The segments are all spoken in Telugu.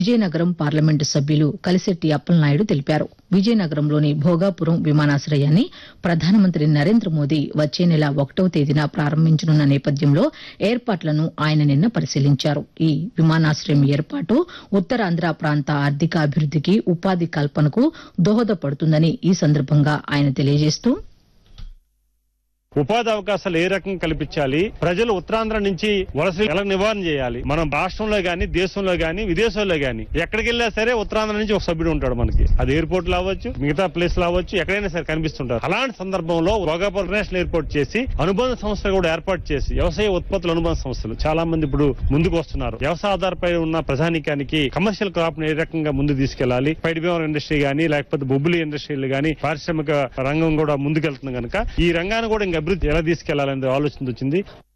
విజయనగరం పార్లమెంటు సభ్యులు కలిశెట్టి అప్పలనాయుడు తెలిపారు విజయనగరంలోని భోగాపురం విమానాశ్రయాన్ని ప్రధానమంత్రి నరేంద్ర మోదీ వచ్చే నెల ఒకటవ తేదీన ప్రారంభించనున్న నేపథ్యంలో ఏర్పాట్లను ఆయన నిన్న పరిశీలించారు ఈ విమానాశ్రయం ఏర్పాటు ఉత్తరాంధ్ర ప్రాంత ఆర్థికాభివృద్దికి ఉపాధి కల్పనకు దోహదపడుతుందని ఈ సందర్భంగా ఆయన తెలియజేస్తూ ఉపాధి అవకాశాలు ఏ రకంగా కల్పించాలి ప్రజలు ఉత్తరాంధ్ర నుంచి వలస ఎలా నివారణ చేయాలి మనం రాష్ట్రంలో గాని దేశంలో గాని విదేశాల్లో గాని ఎక్కడికి వెళ్ళినా సరే ఉత్తరాంధ్ర నుంచి ఒక సభ్యుడు ఉంటాడు మనకి అది ఎయిర్పోర్ట్ లో అవ్వచ్చు మిగతా ప్లేస్ లో అవ్వచ్చు ఎక్కడైనా సరే కనిపిస్తుంటారు అలాంటి సందర్భంలో భోగాపురం ఇంటర్నేషనల్ ఎయిర్పోర్ట్ చేసి అనుబంధ సంస్థలు కూడా ఏర్పాటు చేసి వ్యవసాయ ఉత్పత్తుల అనుబంధ సంస్థలు చాలా మంది ఇప్పుడు ముందుకు వస్తున్నారు వ్యవసాయ ఆధారపై ఉన్న ప్రజానికానికి కమర్షియల్ క్రాప్ ఏ రకంగా ముందు తీసుకెళ్లాలి పైడి బీమా ఇండస్ట్రీ గానీ లేకపోతే బొబ్బులి ఇండస్ట్రీలు గానీ పారిశ్రామిక రంగం కూడా ముందుకెళ్తుంది కనుక ఈ రంగాన్ని కూడా ఇంకా అభివృద్ధి ఎలా తీసుకెళ్లాలనే ఆలోచన వచ్చింది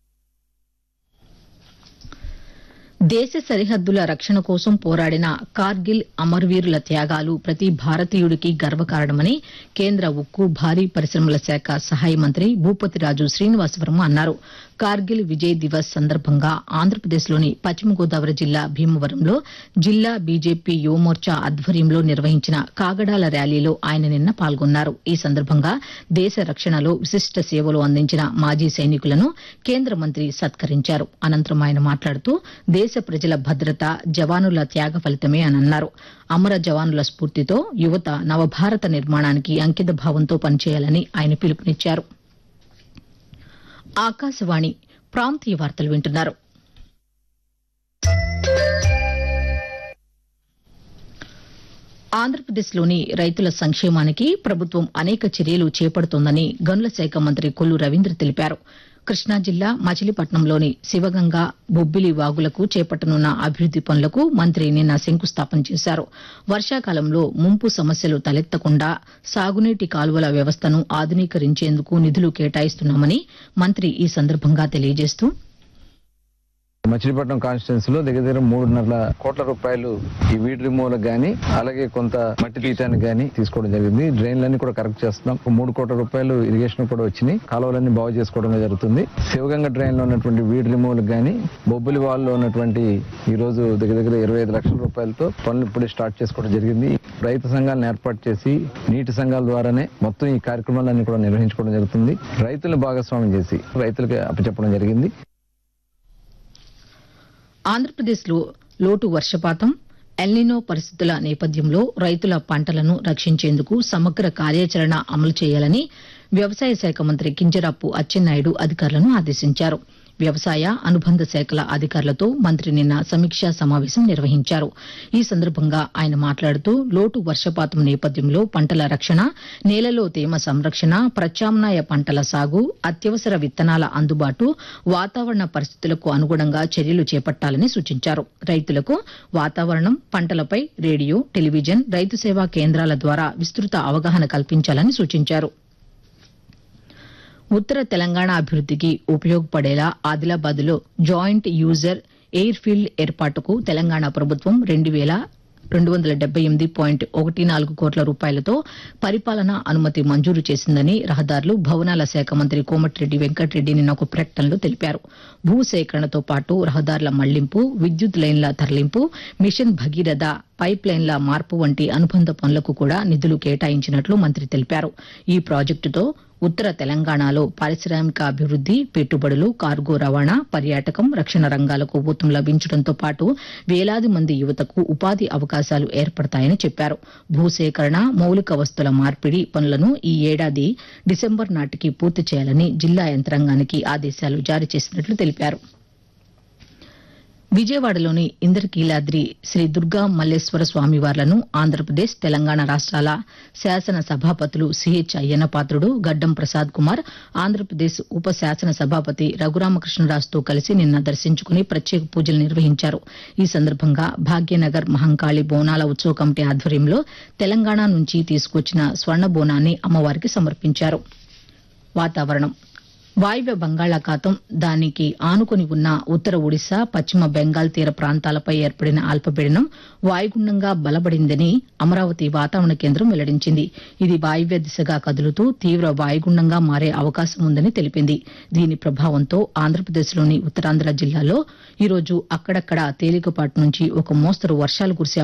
దేశ సరిహద్దుల రక్షణ కోసం పోరాడిన కార్గిల్ అమరవీరుల త్యాగాలు ప్రతి భారతీయుడికి గర్వకారణమని కేంద్ర ఉక్కు భారీ పరిశ్రమల శాఖ సహాయ మంత్రి భూపతిరాజు శ్రీనివాసవర్మ అన్నారు కార్గిల్ విజయ్ దివస్ సందర్భంగా ఆంధ్రప్రదేశ్లోని పశ్చిమ గోదావరి జిల్లా భీమవరంలో జిల్లా బీజేపీ యువమోర్చా ఆధ్వర్యంలో నిర్వహించిన కాగడాల ర్యాలీలో ఆయన నిన్న పాల్గొన్నారు ఈ సందర్భంగా దేశ రక్షణలో విశిష్ట సేవలు అందించిన మాజీ సైనికులను కేంద్ర మంత్రి సత్కరించారు అనంతరం ఆయన మాట్లాడుతూ దేశ ప్రజల భద్రత జవానుల త్యాగ ఫలితమే అని అన్నారు అమర జవానుల స్ఫూర్తితో యువత నవభారత నిర్మాణానికి అంకిత భావంతో పనిచేయాలని ఆయన పిలుపునిచ్చారు ఆకాశవాణి ప్రాంతీయ వార్తలు వింటున్నారు ఆంధ్రప్రదేశ్లోని రైతుల సంక్షేమానికి ప్రభుత్వం అనేక చర్యలు చేపడుతోందని గనుల శాఖ మంత్రి కొల్లు రవీంద్ర తెలిపారు కృష్ణా జిల్లా మచిలీపట్నంలోని శివగంగ బొబ్బిలి వాగులకు చేపట్టనున్న అభివృద్ది పనులకు మంత్రి నిన్న శంకుస్థాపన చేశారు వర్షాకాలంలో ముంపు సమస్యలు తలెత్తకుండా సాగునీటి కాలువల వ్యవస్థను ఆధునీకరించేందుకు నిధులు కేటాయిస్తున్నామని మంత్రి ఈ సందర్భంగా తెలియజేస్తూ మచిలీపట్నం కాన్స్టిట్యున్సీ లో దగ్గర దగ్గర మూడున్నర కోట్ల రూపాయలు ఈ వీడ్ రిమూవల్ గానీ అలాగే కొంత మట్టి తీయటానికి గానీ తీసుకోవడం జరిగింది డ్రైన్లన్నీ కూడా కరెక్ట్ చేస్తున్నాం మూడు కోట్ల రూపాయలు ఇరిగేషన్ కూడా వచ్చినాయి కాలువలన్నీ బాగు చేసుకోవడం జరుగుతుంది శివగంగ డ్రైన్ లో ఉన్నటువంటి వీడ్ రిమూవల్ గానీ బొబ్బిలి వాల్ లో ఉన్నటువంటి ఈ రోజు దగ్గర దగ్గర ఇరవై ఐదు లక్షల రూపాయలతో పనులు ఇప్పుడే స్టార్ట్ చేసుకోవడం జరిగింది రైతు సంఘాలను ఏర్పాటు చేసి నీటి సంఘాల ద్వారానే మొత్తం ఈ కార్యక్రమాలన్నీ కూడా నిర్వహించుకోవడం జరుగుతుంది రైతులను భాగస్వామ్యం చేసి రైతులకు అప్పచెప్పడం జరిగింది ఆంధ్రప్రదేశ్లో లోటు వర్షపాతం ఎల్నినో పరిస్థితుల నేపథ్యంలో రైతుల పంటలను రక్షించేందుకు సమగ్ర కార్యాచరణ అమలు చేయాలని వ్యవసాయ శాఖ మంత్రి కింజరాపు అచ్చెన్నాయుడు అధికారులను ఆదేశించారు వ్యవసాయ అనుబంధ శాఖల అధికారులతో మంత్రి నిన్న సమీక్షా సమావేశం నిర్వహించారు ఈ సందర్భంగా ఆయన మాట్లాడుతూ లోటు వర్షపాతం నేపథ్యంలో పంటల రక్షణ నేలలో తేమ సంరక్షణ ప్రత్యామ్నాయ పంటల సాగు అత్యవసర విత్తనాల అందుబాటు వాతావరణ పరిస్థితులకు అనుగుణంగా చర్యలు చేపట్టాలని సూచించారు రైతులకు వాతావరణం పంటలపై రేడియో టెలివిజన్ రైతు సేవా కేంద్రాల ద్వారా విస్తృత అవగాహన కల్పించాలని సూచించారు ఉత్తర తెలంగాణ అభివృద్దికి ఉపయోగపడేలా ఆదిలాబాద్లో జాయింట్ యూజర్ ఎయిర్ ఫీల్డ్ ఏర్పాటుకు తెలంగాణ ప్రభుత్వం రెండు వేల రెండు వందల డెబ్బై ఎనిమిది పాయింట్ ఒకటి నాలుగు కోట్ల రూపాయలతో పరిపాలనా అనుమతి మంజూరు చేసిందని రహదారులు భవనాల శాఖ మంత్రి కోమటిరెడ్డి వెంకటరెడ్డి నిన్న ఒక ప్రకటనలో తెలిపారు భూసేకరణతో పాటు రహదారుల మళ్లింపు విద్యుత్ లైన్ల తరలింపు మిషన్ భగీరథ పైప్ లైన్ల మార్పు వంటి అనుబంధ పనులకు కూడా నిధులు కేటాయించినట్లు మంత్రి తెలిపారు ఈ ప్రాజెక్టుతో ఉత్తర తెలంగాణలో పారిశ్రామిక అభివృద్ది పెట్టుబడులు కార్గో రవాణా పర్యాటకం రక్షణ రంగాలకు ఊతం లభించడంతో పాటు వేలాది మంది యువతకు ఉపాధి అవకాశాలు ఏర్పడతాయని చెప్పారు భూసేకరణ మౌలిక వస్తుల మార్పిడి పనులను ఈ ఏడాది డిసెంబర్ నాటికి పూర్తి చేయాలని జిల్లా యంత్రాంగానికి ఆదేశాలు జారీ చేసినట్లు తెలిపారు విజయవాడలోని ఇంద్రకీలాద్రి శ్రీ దుర్గా మల్లేశ్వర స్వామివార్లను ఆంధ్రప్రదేశ్ తెలంగాణ రాష్ట్రాల శాసన సభాపతులు సిహెచ్ అయ్యన్నపాత్రుడు గడ్డం ప్రసాద్ కుమార్ ఆంధ్రప్రదేశ్ ఉప శాసన సభాపతి రఘురామకృష్ణరాజుతో కలిసి నిన్న దర్శించుకుని ప్రత్యేక పూజలు నిర్వహించారు ఈ సందర్భంగా భాగ్యనగర్ మహంకాళి బోనాల ఉత్సవ కమిటీ ఆధ్వర్యంలో తెలంగాణ నుంచి తీసుకొచ్చిన స్వర్ణ బోనాన్ని అమ్మవారికి సమర్పించారు వాతావరణం వాయువ్య బంగాళాఖాతం దానికి ఆనుకుని ఉన్న ఉత్తర ఒడిశా పశ్చిమ బెంగాల్ తీర ప్రాంతాలపై ఏర్పడిన అల్పపీడనం వాయుగుండంగా బలపడిందని అమరావతి వాతావరణ కేంద్రం వెల్లడించింది ఇది వాయువ్య దిశగా కదులుతూ తీవ్ర వాయుగుండంగా మారే అవకాశం ఉందని తెలిపింది దీని ప్రభావంతో ఆంధ్రప్రదేశ్లోని ఉత్తరాంధ్ర జిల్లాల్లో ఈరోజు అక్కడక్కడ తేలికపాటి నుంచి ఒక మోస్తరు వర్షాలు కురిసే